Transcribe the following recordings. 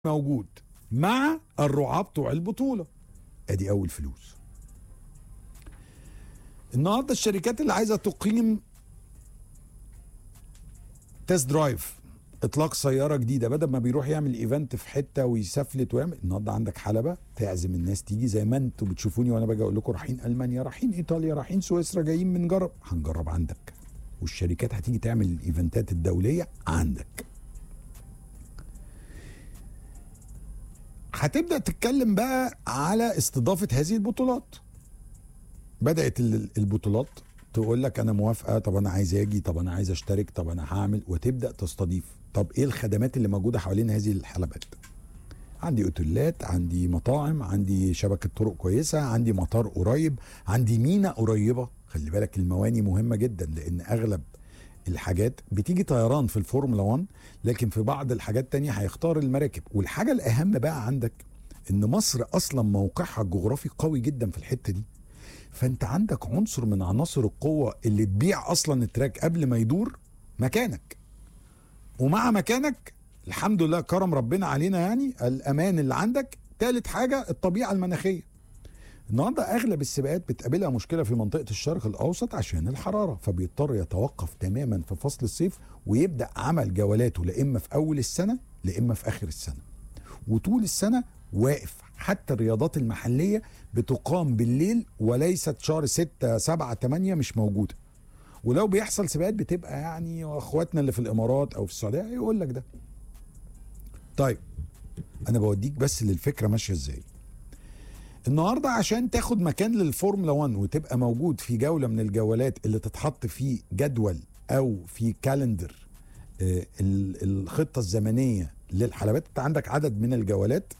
موجود مع الرعاة بتوع البطولة ادي اول فلوس النهارده الشركات اللي عايزه تقيم تيست درايف اطلاق سياره جديده بدل ما بيروح يعمل ايفنت في حته ويسفلت ويعمل النهارده عندك حلبه تعزم الناس تيجي زي ما انتوا بتشوفوني وانا باجي اقول لكم رايحين المانيا رايحين ايطاليا رايحين سويسرا جايين بنجرب هنجرب عندك والشركات هتيجي تعمل الايفنتات الدوليه عندك هتبدا تتكلم بقى على استضافه هذه البطولات بدات ال- البطولات تقول لك انا موافقه طب انا عايز اجي طب انا عايز اشترك طب انا هعمل وتبدا تستضيف طب ايه الخدمات اللي موجوده حوالين هذه الحلبات عندي اوتيلات عندي مطاعم عندي شبكه طرق كويسه عندي مطار قريب عندي مينا قريبه خلي بالك المواني مهمه جدا لان اغلب الحاجات بتيجي طيران في الفورمولا 1 لكن في بعض الحاجات تانية هيختار المراكب والحاجة الأهم بقى عندك إن مصر أصلا موقعها الجغرافي قوي جدا في الحتة دي فأنت عندك عنصر من عناصر القوة اللي تبيع أصلا التراك قبل ما يدور مكانك ومع مكانك الحمد لله كرم ربنا علينا يعني الأمان اللي عندك تالت حاجة الطبيعة المناخية النهارده اغلب السباقات بتقابلها مشكله في منطقه الشرق الاوسط عشان الحراره فبيضطر يتوقف تماما في فصل الصيف ويبدا عمل جولاته لا اما في اول السنه لا اما في اخر السنه وطول السنه واقف حتى الرياضات المحليه بتقام بالليل وليست شهر 6 7 8 مش موجوده ولو بيحصل سباقات بتبقى يعني واخواتنا اللي في الامارات او في السعوديه يقول لك ده طيب انا بوديك بس للفكره ماشيه ازاي النهارده عشان تاخد مكان للفورمولا 1 وتبقى موجود في جوله من الجولات اللي تتحط في جدول او في كالندر آه، ال- الخطه الزمنيه للحلبات انت عندك عدد من الجولات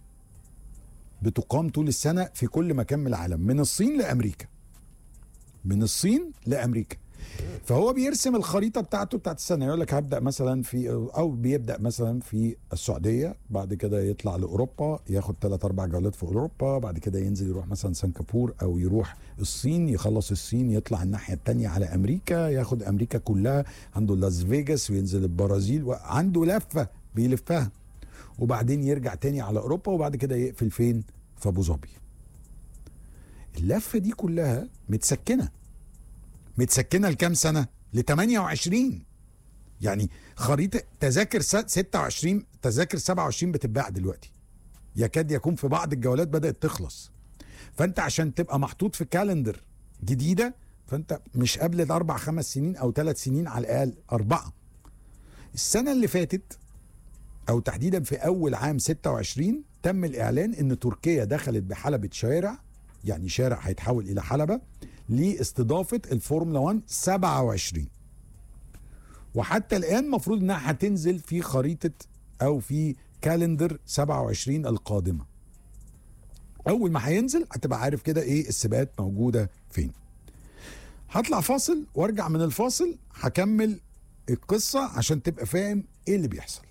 بتقام طول السنه في كل مكان من العالم من الصين لامريكا من الصين لامريكا فهو بيرسم الخريطه بتاعته بتاعت السنه يقول لك هبدا مثلا في او بيبدا مثلا في السعوديه بعد كده يطلع لاوروبا ياخد ثلاث اربع جولات في اوروبا بعد كده ينزل يروح مثلا سنغافور او يروح الصين يخلص الصين يطلع الناحيه الثانيه على امريكا ياخد امريكا كلها عنده لاس فيجاس وينزل البرازيل وعنده لفه بيلفها وبعدين يرجع تاني على اوروبا وبعد كده يقفل فين في ابو ظبي اللفه دي كلها متسكنه متسكنه لكام سنه؟ ل 28 يعني خريطه تذاكر س- 26 تذاكر 27 بتتباع دلوقتي يكاد يكون في بعض الجولات بدات تخلص فانت عشان تبقى محطوط في كالندر جديده فانت مش قبل الاربع خمس سنين او ثلاث سنين على الاقل اربعه السنه اللي فاتت او تحديدا في اول عام 26 تم الاعلان ان تركيا دخلت بحلبة شارع يعني شارع هيتحول الى حلبة لاستضافة الفورمولا 1 27 وحتى الان المفروض انها هتنزل في خريطة او في كالندر 27 القادمة اول ما هينزل هتبقى عارف كده ايه السباقات موجودة فين هطلع فاصل وارجع من الفاصل هكمل القصة عشان تبقى فاهم ايه اللي بيحصل